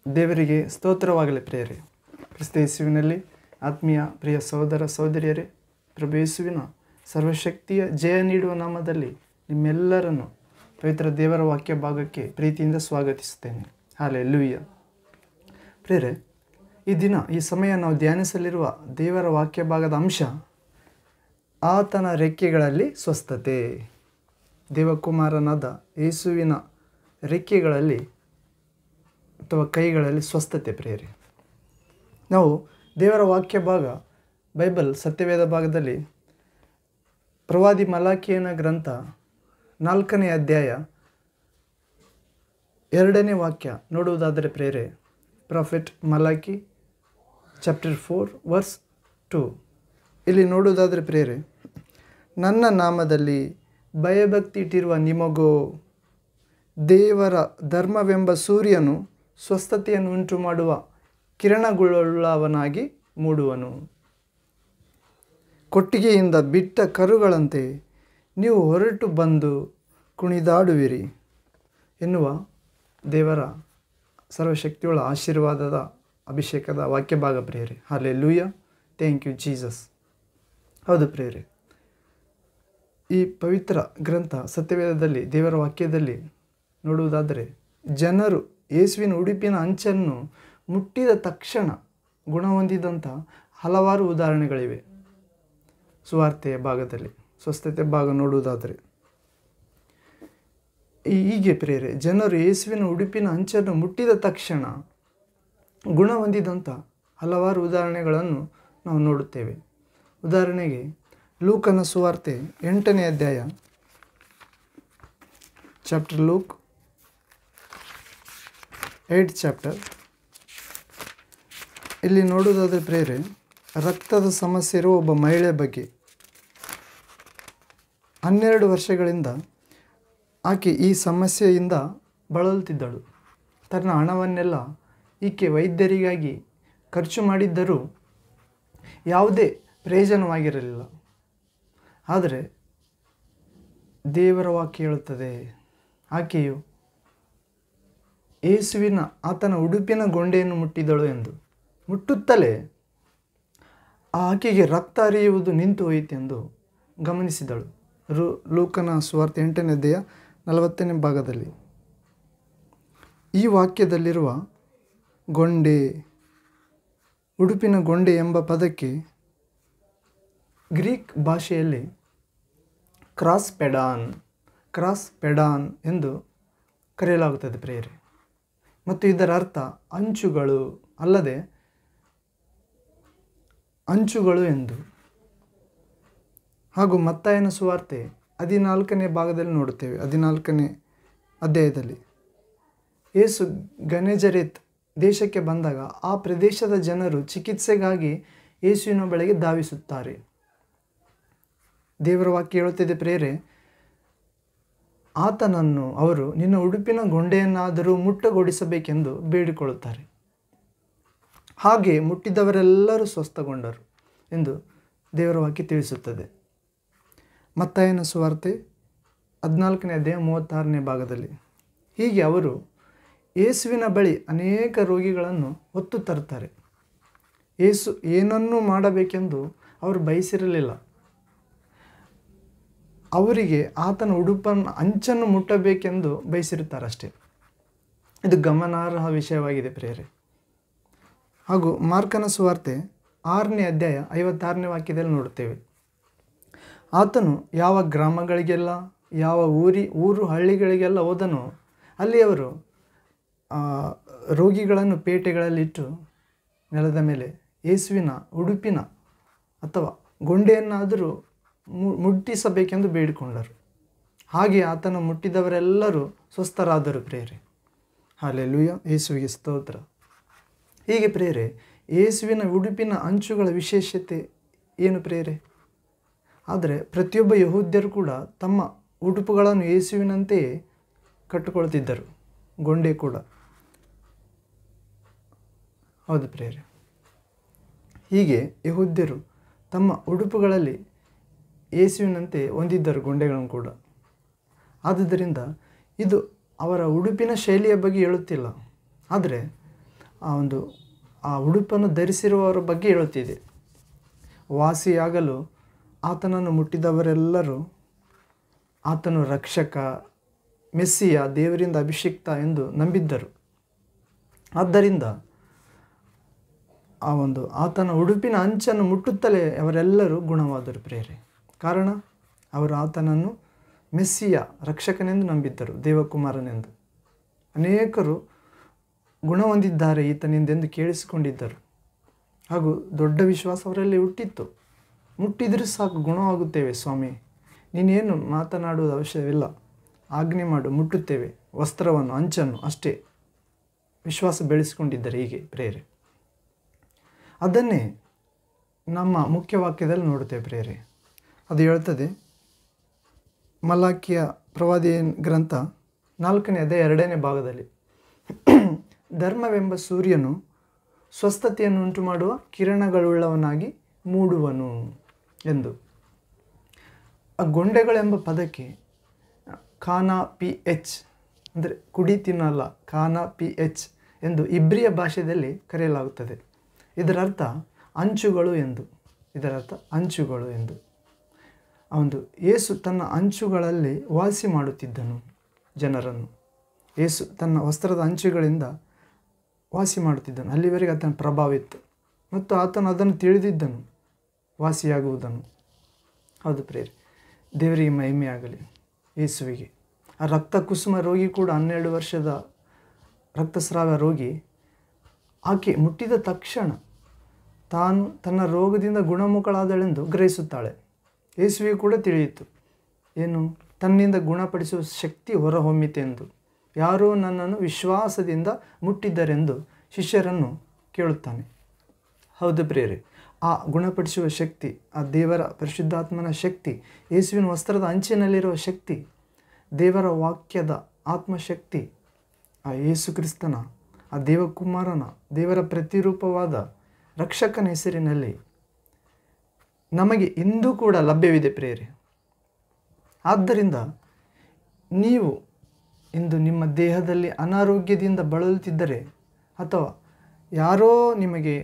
ದೇವರಿಗೆ ಸ್ತೋತ್ರವಾಗಲಿ ಪ್ರಿಯರೇ ಕ್ರಿಸ್ತ ಯೇಸುವಿನಲ್ಲಿ ಆತ್ಮೀಯ ಪ್ರಿಯ ಸಹೋದರ ಸಹೋದರಿಯರೇ ಪ್ರಭು ಯೇಸುವಿನ ಸರ್ವಶಕ್ತಿಯ ಜಯ ನೀಡುವ ನಾಮದಲ್ಲಿ ನಿಮ್ಮೆಲ್ಲರನ್ನು ಪವಿತ್ರ ದೇವರ ವಾಕ್ಯ ಭಾಗಕ್ಕೆ ಪ್ರೀತಿಯಿಂದ ಸ್ವಾಗತಿಸುತ್ತೇನೆ ಹಾಲೆ ಲೂಯ್ಯ ಪ್ರಿಯರೇ ಈ ದಿನ ಈ ಸಮಯ ನಾವು ಧ್ಯಾನಿಸಲಿರುವ ದೇವರ ವಾಕ್ಯ ಭಾಗದ ಅಂಶ ಆತನ ರೆಕ್ಕೆಗಳಲ್ಲಿ ಸ್ವಸ್ಥತೆ ದೇವಕುಮಾರನಾದ ಯೇಸುವಿನ ರೆಕ್ಕೆಗಳಲ್ಲಿ ಅಥವಾ ಕೈಗಳಲ್ಲಿ ಸ್ವಸ್ಥತೆ ಪ್ರೇರಿ ನಾವು ದೇವರ ವಾಕ್ಯ ಭಾಗ ಬೈಬಲ್ ಸತ್ಯವೇದ ಭಾಗದಲ್ಲಿ ಪ್ರವಾದಿ ಮಲಾಖಿಯನ ಗ್ರಂಥ ನಾಲ್ಕನೇ ಅಧ್ಯಾಯ ಎರಡನೇ ವಾಕ್ಯ ನೋಡುವುದಾದರೆ ಪ್ರೇರೆ prophet Malachi chapter four verse two ಇಲ್ಲಿ ನೋಡುವುದಾದರೆ ಪ್ರೇರೆ ನನ್ನ ನಾಮದಲ್ಲಿ ಭಯಭಕ್ತಿ ಇಟ್ಟಿರುವ ನಿಮಗೋ ದೇವರ ಧರ್ಮವೆಂಬ ಸೂರ್ಯನು ಸ್ವಸ್ಥತೆಯನ್ನು ಉಂಟು ಮಾಡುವ ಕಿರಣಗಳುಳ್ಳವನಾಗಿ ಮೂಡುವನು ಕೊಟ್ಟಿಗೆಯಿಂದ ಬಿಟ್ಟ ಕರುಗಳಂತೆ ನೀವು ಹೊರಟು ಬಂದು ಕುಣಿದಾಡುವಿರಿ ಎನ್ನುವ ದೇವರ ಸರ್ವಶಕ್ತಿಯುಳ್ಳ ಆಶೀರ್ವಾದದ ಅಭಿಷೇಕದ ವಾಕ್ಯ ಭಾಗ ಪ್ರಿಯರೇ ಹಾಲೆ ಲೂಯ ಥ್ಯಾಂಕ್ ಯು ಜೀಸಸ್ ಹೌದು ಪ್ರಿಯರೇ ಈ ಪವಿತ್ರ ಗ್ರಂಥ ಸತ್ಯವೇದದಲ್ಲಿ ದೇವರ ವಾಕ್ಯದಲ್ಲಿ ನೋಡುವುದಾದರೆ ಜನರು ಯೇಸುವಿನ ಉಡುಪಿನ ಅಂಚನ್ನು ಮುಟ್ಟಿದ ತಕ್ಷಣ ಗುಣ ಹೊಂದಿದಂಥ ಹಲವಾರು ಉದಾಹರಣೆಗಳಿವೆ ಸುವಾರ್ತೆಯ ಭಾಗದಲ್ಲಿ ಸ್ವಸ್ಥತೆ ಭಾಗ ನೋಡುವುದಾದರೆ ಈ ಹೀಗೆ ಪ್ರೇರೆ ಜನರು ಯೇಸುವಿನ ಉಡುಪಿನ ಅಂಚನ್ನು ಮುಟ್ಟಿದ ತಕ್ಷಣ ಗುಣ ಹೊಂದಿದಂಥ ಹಲವಾರು ಉದಾಹರಣೆಗಳನ್ನು ನಾವು ನೋಡುತ್ತೇವೆ ಉದಾಹರಣೆಗೆ ಲೂಕನ ಸುವಾರ್ತೆ ಎಂಟನೇ ಅಧ್ಯಾಯ ಚಾಪ್ಟರ್ ಲೂಕ್ ಏಟ್ ಚಾಪ್ಟರ್ ಇಲ್ಲಿ ನೋಡುವುದಾದರೆ ಪ್ರೇರೆ ರಕ್ತದ ಸಮಸ್ಯೆ ಇರುವ ಒಬ್ಬ ಮಹಿಳೆ ಬಗ್ಗೆ ಹನ್ನೆರಡು ವರ್ಷಗಳಿಂದ ಆಕೆ ಈ ಸಮಸ್ಯೆಯಿಂದ ಬಳಲುತ್ತಿದ್ದಳು ತನ್ನ ಹಣವನ್ನೆಲ್ಲ ಈಕೆ ವೈದ್ಯರಿಗಾಗಿ ಖರ್ಚು ಮಾಡಿದ್ದರೂ ಯಾವುದೇ ಪ್ರಯೋಜನವಾಗಿರಲಿಲ್ಲ ಆದರೆ ದೇವರ ವಾಕ್ಯ ಹೇಳುತ್ತದೆ ಆಕೆಯು ಏಸುವಿನ ಆತನ ಉಡುಪಿನ ಗೊಂಡೆಯನ್ನು ಮುಟ್ಟಿದಳು ಎಂದು ಮುಟ್ಟುತ್ತಲೇ ಆಕೆಗೆ ರಕ್ತ ಹರಿಯುವುದು ನಿಂತು ಹೋಯಿತೆಂದು ಗಮನಿಸಿದಳು ರು ಲೂಕನ ಸುವಾರ್ತೆ ಎಂಟನೇದೆಯ ನಲವತ್ತನೇ ಭಾಗದಲ್ಲಿ ಈ ವಾಕ್ಯದಲ್ಲಿರುವ ಗೊಂಡೆ ಉಡುಪಿನ ಗೊಂಡೆ ಎಂಬ ಪದಕ್ಕೆ ಗ್ರೀಕ್ ಭಾಷೆಯಲ್ಲಿ ಕ್ರಾಸ್ ಪೆಡಾನ್ ಕ್ರಾಸ್ ಪೆಡಾನ್ ಎಂದು ಕರೆಯಲಾಗುತ್ತದೆ ಪ್ರೇಯರೆ ಮತ್ತು ಇದರ ಅರ್ಥ ಅಂಚುಗಳು ಅಲ್ಲದೆ ಅಂಚುಗಳು ಎಂದು ಹಾಗೂ ಮತ್ತಾಯನ ಸುವಾರ್ತೆ ಹದಿನಾಲ್ಕನೇ ಭಾಗದಲ್ಲಿ ನೋಡುತ್ತೇವೆ ಹದಿನಾಲ್ಕನೇ ಅಧ್ಯಾಯದಲ್ಲಿ ಏಸು ಗನೆಜರೇತ್ ದೇಶಕ್ಕೆ ಬಂದಾಗ ಆ ಪ್ರದೇಶದ ಜನರು ಚಿಕಿತ್ಸೆಗಾಗಿ ಯೇಸುವಿನ ಬಳಿಗೆ ಧಾವಿಸುತ್ತಾರೆ ದೇವರ ವಾಕ್ಯ ಹೇಳುತ್ತಿದೆ ಪ್ರೇರೆ ಆತನನ್ನು ಅವರು ನಿನ್ನ ಉಡುಪಿನ ಗೊಂಡೆಯನ್ನಾದರೂ ಮುಟ್ಟಗೊಡಿಸಬೇಕೆಂದು ಬೇಡಿಕೊಳ್ಳುತ್ತಾರೆ ಹಾಗೆ ಮುಟ್ಟಿದವರೆಲ್ಲರೂ ಸ್ವಸ್ಥಗೊಂಡರು ಎಂದು ದೇವರ ವಾಕ್ಯ ತಿಳಿಸುತ್ತದೆ ಮತ್ತಾಯನ ಸುವಾರ್ತೆ ಹದಿನಾಲ್ಕನೇ ಅಧ್ಯಾಯ ಮೂವತ್ತಾರನೇ ಭಾಗದಲ್ಲಿ ಹೀಗೆ ಅವರು ಯೇಸುವಿನ ಬಳಿ ಅನೇಕ ರೋಗಿಗಳನ್ನು ಹೊತ್ತು ತರುತ್ತಾರೆ ಏಸು ಏನನ್ನೂ ಮಾಡಬೇಕೆಂದು ಅವರು ಬಯಸಿರಲಿಲ್ಲ ಅವರಿಗೆ ಆತನ ಉಡುಪನ್ನು ಅಂಚನ್ನು ಮುಟ್ಟಬೇಕೆಂದು ಬಯಸಿರುತ್ತಾರಷ್ಟೇ ಇದು ಗಮನಾರ್ಹ ವಿಷಯವಾಗಿದೆ ಪ್ರೇರೆ ಹಾಗೂ ಮಾರ್ಕನ ಸುವಾರ್ತೆ ಆರನೇ ಅಧ್ಯಾಯ ಐವತ್ತಾರನೇ ವಾಕ್ಯದಲ್ಲಿ ನೋಡುತ್ತೇವೆ ಆತನು ಯಾವ ಗ್ರಾಮಗಳಿಗೆಲ್ಲ ಯಾವ ಊರಿ ಊರು ಹಳ್ಳಿಗಳಿಗೆಲ್ಲ ಹೋದನೋ ಅಲ್ಲಿ ಅವರು ರೋಗಿಗಳನ್ನು ಪೇಟೆಗಳಲ್ಲಿಟ್ಟು ನೆಲದ ಮೇಲೆ ಯೇಸುವಿನ ಉಡುಪಿನ ಅಥವಾ ಗೊಂಡೆಯನ್ನಾದರೂ ಮುಟ್ಟಿಸಬೇಕೆಂದು ಬೇಡಿಕೊಂಡರು ಹಾಗೆ ಆತನ ಮುಟ್ಟಿದವರೆಲ್ಲರೂ ಸ್ವಸ್ಥರಾದರು ಪ್ರೇರೆ ಹಾಲೆ ಲೂಯ ಯೇಸುವಿಗೆ ಸ್ತೋತ್ರ ಹೀಗೆ ಪ್ರೇರೆ ಯೇಸುವಿನ ಉಡುಪಿನ ಅಂಚುಗಳ ವಿಶೇಷತೆ ಏನು ಪ್ರೇರೆ ಆದರೆ ಪ್ರತಿಯೊಬ್ಬ ಯಹೂದ್ಯರು ಕೂಡ ತಮ್ಮ ಉಡುಪುಗಳನ್ನು ಯೇಸುವಿನಂತೆಯೇ ಕಟ್ಟಿಕೊಳ್ತಿದ್ದರು ಗೊಂಡೆ ಕೂಡ ಹೌದು ಪ್ರೇರೆ ಹೀಗೆ ಯಹೂದ್ಯರು ತಮ್ಮ ಉಡುಪುಗಳಲ್ಲಿ ಯೇಸುವಿನಂತೆ ಹೊಂದಿದ್ದರು ಗೊಂಡೆಗಳನ್ನು ಕೂಡ ಆದುದರಿಂದ ಇದು ಅವರ ಉಡುಪಿನ ಶೈಲಿಯ ಬಗ್ಗೆ ಹೇಳುತ್ತಿಲ್ಲ ಆದರೆ ಆ ಒಂದು ಆ ಉಡುಪನ್ನು ಧರಿಸಿರುವವರ ಬಗ್ಗೆ ಹೇಳುತ್ತಿದೆ ವಾಸಿಯಾಗಲು ಆತನನ್ನು ಮುಟ್ಟಿದವರೆಲ್ಲರೂ ಆತನು ರಕ್ಷಕ ಮೆಸ್ಸಿಯ ದೇವರಿಂದ ಅಭಿಷಿಕ್ತ ಎಂದು ನಂಬಿದ್ದರು ಆದ್ದರಿಂದ ಆ ಒಂದು ಆತನ ಉಡುಪಿನ ಅಂಚನ್ನು ಮುಟ್ಟುತ್ತಲೇ ಅವರೆಲ್ಲರೂ ಗುಣವಾದರು ಪ್ರೇರೆ ಕಾರಣ ಅವರು ಆತನನ್ನು ಮೆಸ್ಸಿಯ ರಕ್ಷಕನೆಂದು ನಂಬಿದ್ದರು ದೇವಕುಮಾರನೆಂದು ಅನೇಕರು ಗುಣ ಹೊಂದಿದ್ದಾರೆ ಈತನಿಂದೆಂದು ಕೇಳಿಸಿಕೊಂಡಿದ್ದರು ಹಾಗೂ ದೊಡ್ಡ ವಿಶ್ವಾಸ ಅವರಲ್ಲಿ ಹುಟ್ಟಿತ್ತು ಮುಟ್ಟಿದರೂ ಸಾಕು ಗುಣವಾಗುತ್ತೇವೆ ಸ್ವಾಮಿ ನೀನೇನು ಮಾತನಾಡುವುದು ಅವಶ್ಯವಿಲ್ಲ ಆಜ್ಞೆ ಮಾಡು ಮುಟ್ಟುತ್ತೇವೆ ವಸ್ತ್ರವನ್ನು ಅಂಚನ್ನು ಅಷ್ಟೇ ವಿಶ್ವಾಸ ಬೆಳೆಸಿಕೊಂಡಿದ್ದಾರೆ ಹೀಗೆ ಪ್ರೇರೆ ಅದನ್ನೇ ನಮ್ಮ ಮುಖ್ಯ ವಾಕ್ಯದಲ್ಲಿ ನೋಡುತ್ತೇವೆ ಪ್ರೇರೆ ಅದು ಹೇಳ್ತದೆ ಮಲಾಕಿಯ ಪ್ರವಾದಿ ಗ್ರಂಥ ನಾಲ್ಕನೇ ಅದೇ ಎರಡನೇ ಭಾಗದಲ್ಲಿ ಧರ್ಮವೆಂಬ ಸೂರ್ಯನು ಸ್ವಸ್ಥತೆಯನ್ನು ಉಂಟು ಮಾಡುವ ಕಿರಣಗಳುಳ್ಳವನಾಗಿ ಮೂಡುವನು ಎಂದು ಆ ಗೊಂಡೆಗಳೆಂಬ ಪದಕ್ಕೆ ಖಾನಾ ಪಿ ಎಚ್ ಅಂದರೆ ಕುಡಿ ತಿನ್ನಲ್ಲ ಖಾನಾ ಪಿ ಎಚ್ ಎಂದು ಇಬ್ರಿಯ ಭಾಷೆಯಲ್ಲಿ ಕರೆಯಲಾಗುತ್ತದೆ ಇದರ ಅರ್ಥ ಅಂಚುಗಳು ಎಂದು ಇದರ ಅರ್ಥ ಅಂಚುಗಳು ಎಂದು ಆ ಒಂದು ಯೇಸು ತನ್ನ ಅಂಚುಗಳಲ್ಲಿ ವಾಸಿ ಮಾಡುತ್ತಿದ್ದನು ಜನರನ್ನು ಯೇಸು ತನ್ನ ವಸ್ತ್ರದ ಅಂಚುಗಳಿಂದ ವಾಸಿ ಮಾಡುತ್ತಿದ್ದನು ಅಲ್ಲಿವರೆಗೆ ಆತನ ಪ್ರಭಾವ ಇತ್ತು ಮತ್ತು ಆತನು ಅದನ್ನು ತಿಳಿದಿದ್ದನು ವಾಸಿಯಾಗುವುದನ್ನು ಹೌದು ಪ್ರೇರಿ ದೇವರಿಗೆ ಮಹಿಮೆಯಾಗಲಿ ಯೇಸುವಿಗೆ ಆ ರಕ್ತ ಕುಸುಮ ರೋಗಿ ಕೂಡ ಹನ್ನೆರಡು ವರ್ಷದ ರಕ್ತಸ್ರಾವ ರೋಗಿ ಆಕೆ ಮುಟ್ಟಿದ ತಕ್ಷಣ ತಾನು ತನ್ನ ರೋಗದಿಂದ ಗುಣಮುಖಳಾದಳೆಂದು ಗ್ರಹಿಸುತ್ತಾಳೆ ಯೇಸುವಿಗೆ ಕೂಡ ತಿಳಿಯಿತು ಏನು ತನ್ನಿಂದ ಗುಣಪಡಿಸುವ ಶಕ್ತಿ ಹೊರಹೊಮ್ಮಿತೆಂದು ಯಾರೋ ನನ್ನನ್ನು ವಿಶ್ವಾಸದಿಂದ ಮುಟ್ಟಿದ್ದರೆಂದು ಶಿಷ್ಯರನ್ನು ಕೇಳುತ್ತಾನೆ ಹೌದು ಪ್ರೇರೆ ಆ ಗುಣಪಡಿಸುವ ಶಕ್ತಿ ಆ ದೇವರ ಪರಿಶುದ್ಧಾತ್ಮನ ಶಕ್ತಿ ಯೇಸುವಿನ ವಸ್ತ್ರದ ಅಂಚಿನಲ್ಲಿರುವ ಶಕ್ತಿ ದೇವರ ವಾಕ್ಯದ ಆತ್ಮಶಕ್ತಿ ಆ ಯೇಸು ಕ್ರಿಸ್ತನ ಆ ದೇವಕುಮಾರನ ದೇವರ ಪ್ರತಿರೂಪವಾದ ರಕ್ಷಕನ ಹೆಸರಿನಲ್ಲಿ ನಮಗೆ ಇಂದೂ ಕೂಡ ಲಭ್ಯವಿದೆ ಪ್ರೇರೆ ಆದ್ದರಿಂದ ನೀವು ಇಂದು ನಿಮ್ಮ ದೇಹದಲ್ಲಿ ಅನಾರೋಗ್ಯದಿಂದ ಬಳಲುತ್ತಿದ್ದರೆ ಅಥವಾ ಯಾರೋ ನಿಮಗೆ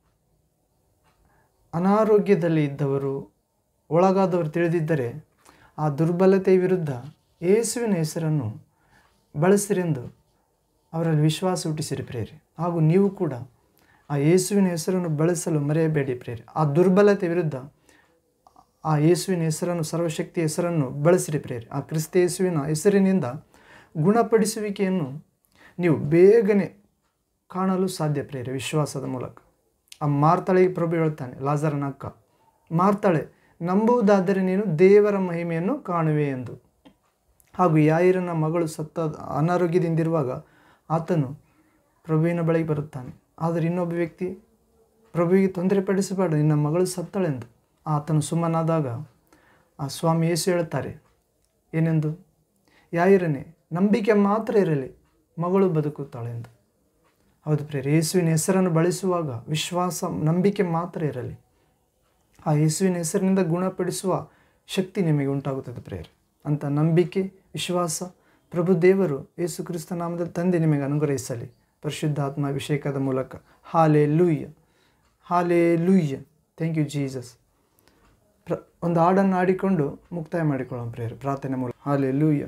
ಅನಾರೋಗ್ಯದಲ್ಲಿ ಇದ್ದವರು ಒಳಗಾದವರು ತಿಳಿದಿದ್ದರೆ ಆ ದುರ್ಬಲತೆಯ ವಿರುದ್ಧ ಯೇಸುವಿನ ಹೆಸರನ್ನು ಬಳಸಿರೆಂದು ಅವರಲ್ಲಿ ವಿಶ್ವಾಸ ಹುಟ್ಟಿಸಿರಿ ಪ್ರೇರೆ ಹಾಗೂ ನೀವು ಕೂಡ ಆ ಯೇಸುವಿನ ಹೆಸರನ್ನು ಬಳಸಲು ಮರೆಯಬೇಡಿ ಪ್ರೇರೆ ಆ ದುರ್ಬಲತೆ ವಿರುದ್ಧ ಆ ಯೇಸುವಿನ ಹೆಸರನ್ನು ಸರ್ವಶಕ್ತಿ ಹೆಸರನ್ನು ಬಳಸಿರಿ ಪ್ರೇರೆ ಆ ಕ್ರಿಸ್ತ ಯೇಸುವಿನ ಹೆಸರಿನಿಂದ ಗುಣಪಡಿಸುವಿಕೆಯನ್ನು ನೀವು ಬೇಗನೆ ಕಾಣಲು ಸಾಧ್ಯ ಪ್ರೇರೆ ವಿಶ್ವಾಸದ ಮೂಲಕ ಆ ಮಾರ್ತಾಳೆಗೆ ಪ್ರಭು ಹೇಳ್ತಾನೆ ಲಾಜರನ ಅಕ್ಕ ಮಾರ್ತಾಳೆ ನಂಬುವುದಾದರೆ ನೀನು ದೇವರ ಮಹಿಮೆಯನ್ನು ಕಾಣುವೆ ಎಂದು ಹಾಗೂ ಯಾಯಿರನ ಮಗಳು ಸತ್ತ ಅನಾರೋಗ್ಯದಿಂದಿರುವಾಗ ಆತನು ಪ್ರಭುವಿನ ಬಳಿಗೆ ಬರುತ್ತಾನೆ ಆದರೆ ಇನ್ನೊಬ್ಬ ವ್ಯಕ್ತಿ ಪ್ರಭುವಿಗೆ ತೊಂದರೆ ಪಡಿಸಬೇಡ ನಿನ್ನ ಮಗಳು ಸತ್ತಳೆಂದು ಆತನು ಸುಮ್ಮನಾದಾಗ ಆ ಸ್ವಾಮಿ ಯೇಸು ಹೇಳುತ್ತಾರೆ ಏನೆಂದು ಯಾಯಿರನೇ ನಂಬಿಕೆ ಮಾತ್ರ ಇರಲಿ ಮಗಳು ಬದುಕುತ್ತಾಳೆ ಎಂದು ಹೌದು ಪ್ರೇರೆ ಯೇಸುವಿನ ಹೆಸರನ್ನು ಬಳಸುವಾಗ ವಿಶ್ವಾಸ ನಂಬಿಕೆ ಮಾತ್ರ ಇರಲಿ ಆ ಯೇಸುವಿನ ಹೆಸರಿನಿಂದ ಗುಣಪಡಿಸುವ ಶಕ್ತಿ ನಿಮಗೆ ಉಂಟಾಗುತ್ತದೆ ಪ್ರೇರೆ ಅಂತ ನಂಬಿಕೆ ವಿಶ್ವಾಸ ಪ್ರಭು ದೇವರು ಯೇಸು ಕ್ರಿಸ್ತ ನಾಮದಲ್ಲಿ ತಂದೆ ನಿಮಗೆ ಅನುಗ್ರಹಿಸಲಿ ಪರಿಶುದ್ಧ ಆತ್ಮ ಅಭಿಷೇಕದ ಮೂಲಕ ಹಾಲೆ ಲೂಯ್ಯ ಹಾಲೆ ಲೂಯ್ಯ ಥ್ಯಾಂಕ್ ಯು ಜೀಸಸ್ ಪ್ರ ಒಂದು ಹಾಡನ್ನು ಆಡಿಕೊಂಡು ಮುಕ್ತಾಯ ಮಾಡಿಕೊಳ್ಳೋಣ ಪ್ರೇಯರ್ ಪ್ರಾರ್ಥನೆ ಮೂಲಕ ಹಾಲೆ ಲೂಯ್ಯ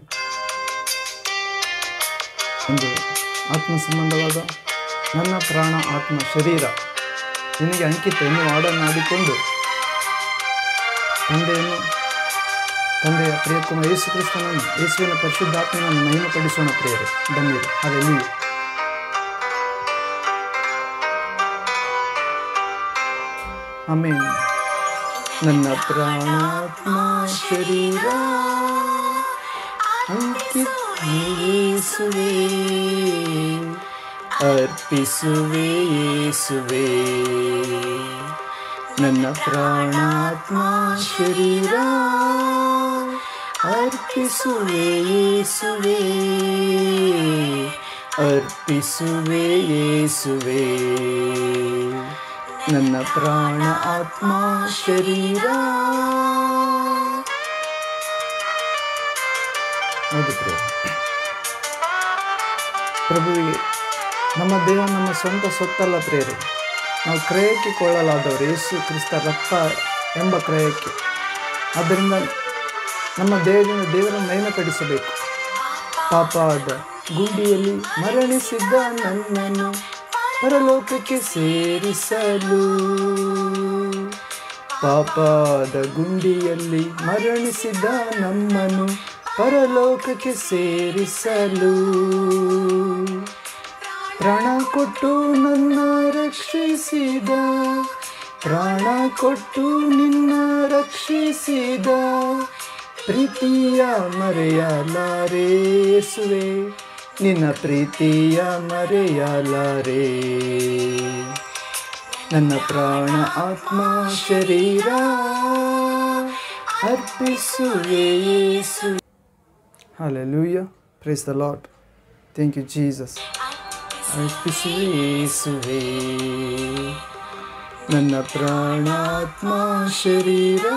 ಒಂದು ಆತ್ಮ ಸಂಬಂಧವಾದ ನನ್ನ ಪ್ರಾಣ ಆತ್ಮ ಶರೀರ ನಿನಗೆ ಅಂಕಿತ ಇನ್ನೂ ಹಾಡನ್ನು ಆಡಿಕೊಂಡು ತಂದೆಯನ್ನು ತಂದೆಯ ಪ್ರಿಯಕುಮಾರ ಯೇಸು ಕ್ರಿಸ್ತನನ್ನು ಯೇಸುವಿನ ಪರಿಶುದ್ಧಾತ್ಮನನ್ನು ಮಹಿಮೆಪಡಿಸೋಣ ಪ್ರಿಯರೇ ಬನ್ನಿರಿ ಅಲ್ಲಿ ಆಮೇಲೆ ನನ್ನ ಪ್ರಾಣಾತ್ಮ ಶರೀರ ಅಂಕಿತ ಯೇಸುವೆ ಅರ್ಪಿಸುವೆ ಯೇಸುವೆ ನನ್ನ ಪ್ರಾಣಾತ್ಮ ಶರೀರ ಅರ್ಪಿಸುವೆ ಯೇಸುವೆ ಅರ್ಪಿಸುವೆ ಯೇಸುವೆ ನನ್ನ ಪ್ರಾಣ ಆತ್ಮ ಶರೀರ ಹೌದು ಪ್ರಿಯ. ಪ್ರಭುವಿಗೆ ನಮ್ಮ ದೇಹ ನಮ್ಮ ಸ್ವಂತ ಸೊತ್ತಲ್ಲ ಪ್ರೇರೆ ನಾವು ಕ್ರಯಕ್ಕೆ ಕೊಳ್ಳಲಾದವರು ಯೇಸು ಕ್ರಿಸ್ತ ರಕ್ತ ಎಂಬ ಕ್ರಯಕ್ಕೆ ಆದ್ದರಿಂದ ನಮ್ಮ ದೇಹದಿಂದ ದೇವರನ್ನು ಮಹಿಮೆಪಡಿಸಬೇಕು ಪಾಪದ ಗುಂಡಿಯಲ್ಲಿ ಮರಣಿಸಿದ್ದ ನನ್ನನ್ನು ಪರಲೋಕಕ್ಕೆ ಸೇರಿಸಲು ಪಾಪದ ಗುಂಡಿಯಲ್ಲಿ ಮರಣಿಸಿದ ನಮ್ಮನ್ನು ಪರಲೋಕಕ್ಕೆ ಸೇರಿಸಲು ಪ್ರಾಣ ಕೊಟ್ಟು ನನ್ನ ರಕ್ಷಿಸಿದ ಪ್ರಾಣ ಕೊಟ್ಟು ನಿನ್ನ ರಕ್ಷಿಸಿದ ಪ್ರೀತಿಯ ಮರೆಯಲಾರೇಸುವೆ ನಿನ್ನ ಪ್ರೀತಿಯ ಮರೆಯಲಾರೆ ನನ್ನ ಪ್ರಾಣ ಆತ್ಮ ಶರೀರ ಅರ್ಪಿಸುವೆ ಯೇಸು Hallelujah. Praise the Lord. Thank you, Jesus. ಅರ್ಪಿಸುವೆ ಯೇಸುವೆ ನನ್ನ ಪ್ರಾಣಾತ್ಮ ಶರೀರ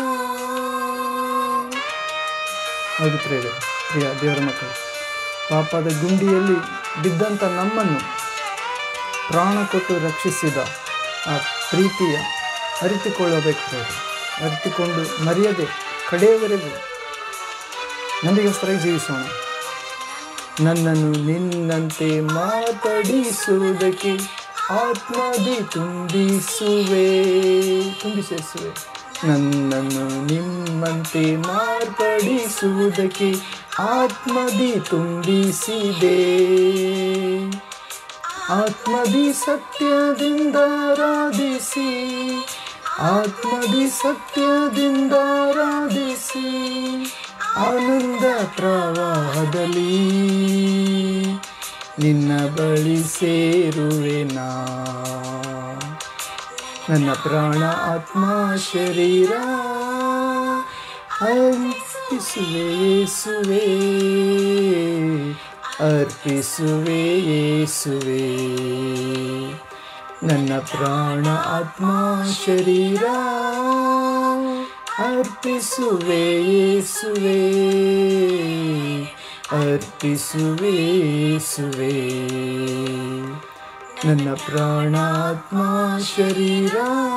ಹೌದು ಪ್ರಿಯ ಪ್ರಿಯ ದೇವರ ಮಕ್ಕಳು ಪಾಪದ ಗುಂಡಿಯಲ್ಲಿ ಬಿದ್ದಂಥ ನಮ್ಮನ್ನು ಪ್ರಾಣ ಕೊಟ್ಟು ರಕ್ಷಿಸಿದ ಆ ಪ್ರೀತಿಯ ಅರಿತುಕೊಳ್ಳಬೇಕು ಪ್ರಿಯರೇ. ಅರಿತುಕೊಂಡು ಮರೆಯದೆ ಕಡೆಯವರೆಗೂ ನಂಬಿಗಸ್ತರಾಗಿ ಜೀವಿಸೋಣ ನನ್ನನ್ನು ನಿನ್ನಂತೆ ಮಾತಾಡಿಸುವುದಕ್ಕೆ ಆತ್ಮದಿ ತುಂಬಿಸುವೆ ತುಂಬಿಸುವೆ ನನ್ನನ್ನು ನಿಮ್ಮಂತೆ ಮಾರ್ಪಡಿಸುವುದಕ್ಕೆ ಆತ್ಮದಿ ತುಂಬಿಸಿದೆ ಆತ್ಮದಿ ಸತ್ಯದಿಂದ ಆರಾಧಿಸಿ ಆತ್ಮದಿ ಸತ್ಯದಿಂದ ಆರಾಧಿಸಿ ಆನಂದ ಪ್ರವಾಹದಲ್ಲಿ ನಿನ್ನ ಬಳಿ ಸೇರುವೆನಾ ನನ್ನ ಪ್ರಾಣ ಆತ್ಮ ಶರೀರ ಅರ್ಪಿಸುವೆ ಯೇಸುವೆ ಅರ್ಪಿಸುವೆ ಯೇಸುವೆ ನನ್ನ ಪ್ರಾಣ ಆತ್ಮ ಶರೀರ ಅರ್ಪಿಸುವೆ ಯೇಸುವೆ ಅರ್ಪಿಸುವೆ ಯೇಸುವೆ ನನ್ನ ಪ್ರಾಣಾತ್ಮ ಶರೀರ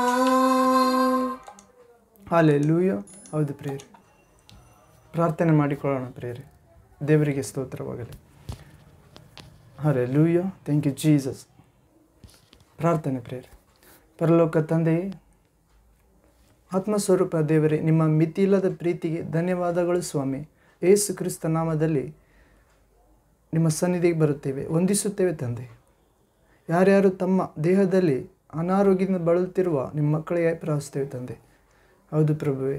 ಹಾಲೆಲ್ಲೂಯ ಹೌದು ಪ್ರೇರೆ ಪ್ರಾರ್ಥನೆ ಮಾಡಿಕೊಳ್ಳೋಣ ಪ್ರೇರೆ ದೇವರಿಗೆ ಸ್ತೋತ್ರವಾಗಲಿ ಹಾಲೆಲ್ಲೂಯ ಥ್ಯಾಂಕ್ ಯು ಜೀಸಸ್ ಪ್ರಾರ್ಥನೆ ಪ್ರೇರೆ ಪರಲೋಕ ತಂದೆಯೇ ಆತ್ಮಸ್ವರೂಪ ದೇವರೇ ನಿಮ್ಮ ಮಿತಿಯಿಲ್ಲದ ಪ್ರೀತಿಗೆ ಧನ್ಯವಾದಗಳು ಸ್ವಾಮಿ ಏಸು ಕ್ರಿಸ್ತ ನಾಮದಲ್ಲಿ ನಿಮ್ಮ ಸನ್ನಿಧಿಗೆ ಬರುತ್ತೇವೆ ವಂದಿಸುತ್ತೇವೆ ತಂದೆ ಯಾರ್ಯಾರು ತಮ್ಮ ದೇಹದಲ್ಲಿ ಅನಾರೋಗ್ಯದಿಂದ ಬಳಲುತ್ತಿರುವ ನಿಮ್ಮ ಮಕ್ಕಳಿಗೆ ಪ್ರಾರ್ಥಿಸ್ತೇವೆ ತಂದೆ ಹೌದು ಪ್ರಭುವೇ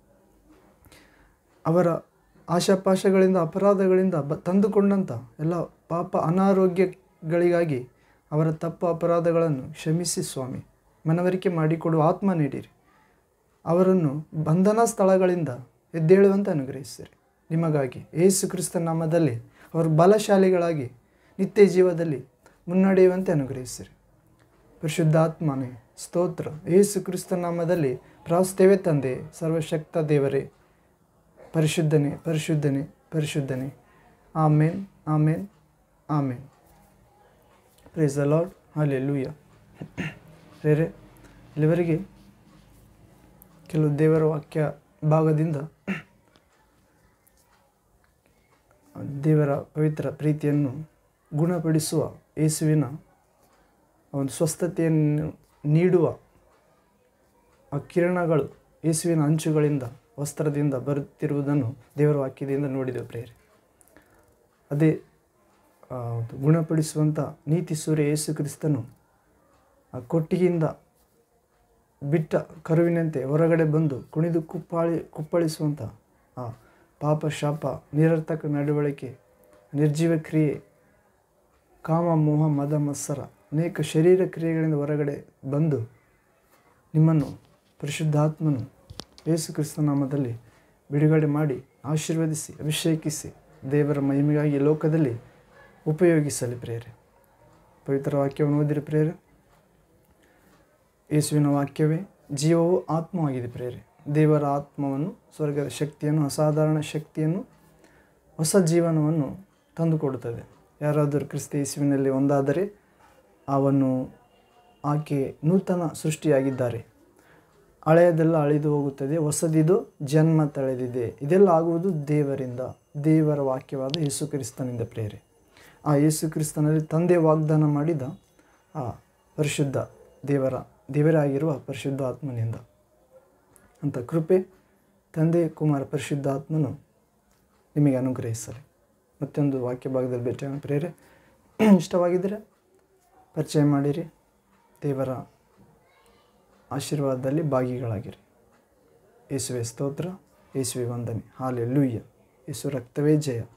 ಅವರ ಆಶಾಪಾಶಗಳಿಂದ ಅಪರಾಧಗಳಿಂದ ಬ ತಂದುಕೊಂಡಂಥ ಎಲ್ಲ ಪಾಪ ಅನಾರೋಗ್ಯಗಳಿಗಾಗಿ ಅವರ ತಪ್ಪು ಅಪರಾಧಗಳನ್ನು ಕ್ಷಮಿಸಿ ಸ್ವಾಮಿ ಮನವರಿಕೆ ಮಾಡಿಕೊಡುವ ಆತ್ಮ ನೀಡಿರಿ ಅವರನ್ನು ಬಂಧನ ಸ್ಥಳಗಳಿಂದ ಎದ್ದೇಳುವಂತೆ ಅನುಗ್ರಹಿಸಿರಿ ನಿಮಗಾಗಿ ಏಸು ಕ್ರಿಸ್ತ ನಾಮದಲ್ಲಿ ಅವರು ಬಲಶಾಲಿಗಳಾಗಿ ನಿತ್ಯ ಜೀವದಲ್ಲಿ ಮುನ್ನಡೆಯುವಂತೆ ಅನುಗ್ರಹಿಸಿರಿ ಪರಿಶುದ್ಧಾತ್ಮನೇ ಸ್ತೋತ್ರ ಏಸು ಕ್ರಿಸ್ತ ನಾಮದಲ್ಲಿ ಪ್ರಾಸ್ತೇವೆ ತಂದೆ ಸರ್ವಶಕ್ತ ದೇವರೇ ಪರಿಶುದ್ಧನೆ ಪರಿಶುದ್ಧನೆ ಪರಿಶುದ್ಧನೆ amen amen amen praise the Lord hallelujah ಬೇರೆ ಇಲ್ಲಿವರೆಗೆ ಕೆಲವು ದೇವರ ವಾಕ್ಯ ಭಾಗದಿಂದ ದೇವರ ಪವಿತ್ರ ಪ್ರೀತಿಯನ್ನು ಗುಣಪಡಿಸುವ ಯೇಸುವಿನ ಒಂದು ಸ್ವಸ್ಥತೆಯನ್ನು ನೀಡುವ ಆ ಕಿರಣಗಳು ಯೇಸುವಿನ ಅಂಚುಗಳಿಂದ ವಸ್ತ್ರದಿಂದ ಬರುತ್ತಿರುವುದನ್ನು ದೇವರ ವಾಕ್ಯದಿಂದ ನೋಡಿದೆವು ಪ್ರೇರೆ ಅದೇ ಆ, ಒಂದು ಗುಣಪಡಿಸುವಂಥ ನೀತಿ ಸೂರ್ಯ ಯೇಸು ಕ್ರಿಸ್ತನು ಆ ಕೊಟ್ಟಿಗೆಯಿಂದ ಬಿಟ್ಟ ಕರುವಿನಂತೆ ಹೊರಗಡೆ ಬಂದು ಕುಣಿದು ಕುಪ್ಪಾಳಿ ಕುಪ್ಪಳಿಸುವಂಥ ಆ ಪಾಪ ಶಾಪ ನಿರರ್ಥಕ ನಡವಳಿಕೆ ನಿರ್ಜೀವ ಕ್ರಿಯೆ ಕಾಮ ಮೋಹ ಮದ ಮತ್ಸರ ಅನೇಕ ಶರೀರ ಕ್ರಿಯೆಗಳಿಂದ ಹೊರಗಡೆ ಬಂದು ನಿಮ್ಮನ್ನು ಪರಿಶುದ್ಧಾತ್ಮನು ಯೇಸು ಕ್ರಿಸ್ತ ನಾಮದಲ್ಲಿ ಬಿಡುಗಡೆ ಮಾಡಿ ಆಶೀರ್ವದಿಸಿ ಅಭಿಷೇಕಿಸಿ ದೇವರ ಮಹಿಮೆಗಾಗಿ ಲೋಕದಲ್ಲಿ ಉಪಯೋಗಿಸಲಿ ಪ್ರೇರೆ ಪವಿತ್ರ ವಾಕ್ಯವನ್ನು ಓದಿರಿ ಪ್ರೇರೆ ಯೇಸುವಿನ ವಾಕ್ಯವೇ ಜೀವವು ಆತ್ಮವಾಗಿದೆ ಪ್ರೇರೆ ದೇವರ ಆತ್ಮವನ್ನು ಸ್ವರ್ಗದ ಶಕ್ತಿಯನ್ನು ಅಸಾಧಾರಣ ಶಕ್ತಿಯನ್ನು ಹೊಸ ಜೀವನವನ್ನು ತಂದುಕೊಡುತ್ತದೆ ಯಾರಾದರೂ ಕ್ರಿಸ್ತ ಯೇಸುವಿನಲ್ಲಿ ಒಂದಾದರೆ ಅವನು ಆಕೆ ನೂತನ ಸೃಷ್ಟಿಯಾಗಿದ್ದಾರೆ ಹಳೆಯದೆಲ್ಲ ಅಳಿದು ಹೋಗುತ್ತದೆ ಹೊಸದಿದು ಜನ್ಮ ತಳೆದಿದೆ ಇದೆಲ್ಲ ಆಗುವುದು ದೇವರಿಂದ ದೇವರ ವಾಕ್ಯವಾದ ಯೇಸು ಕ್ರಿಸ್ತನಿಂದ ಪ್ರೇರೆ ಆ ಯೇಸು ಕ್ರಿಸ್ತನಲ್ಲಿ ತಂದೆ ವಾಗ್ದಾನ ಮಾಡಿದ ಆ ಪರಿಶುದ್ಧ ದೇವರ ದೇವರೇ ಆಗಿರುವ ಪರಿಶುದ್ಧ ಆತ್ಮನಿಂದ ಅಂತ ಕೃಪೆ ತಂದೆ ಕುಮಾರ ಪರಿಶುದ್ಧ ಆತ್ಮನು ನಿಮಗೆ ಅನುಗ್ರಹಿಸಲಿ ಮತ್ತೊಂದು ವಾಕ್ಯ ಭಾಗದಲ್ಲಿ ಭೇಟಿಯಾಗೋಣ ಪ್ರೇರೆ ಇಷ್ಟವಾಗಿದ್ದರೆ ಪರಿಚಯ ಮಾಡಿರಿ ದೇವರ ಆಶೀರ್ವಾದದಲ್ಲಿ ಭಾಗಿಗಳಾಗಿರಿ ಯೇಸುವೆ ಸ್ತೋತ್ರ ಯೇಸುವೆ ವಂದನೆ ಹಾಲೆ ಲೂಯ್ಯ ಯೇಸು ರಕ್ತವೇ ಜಯ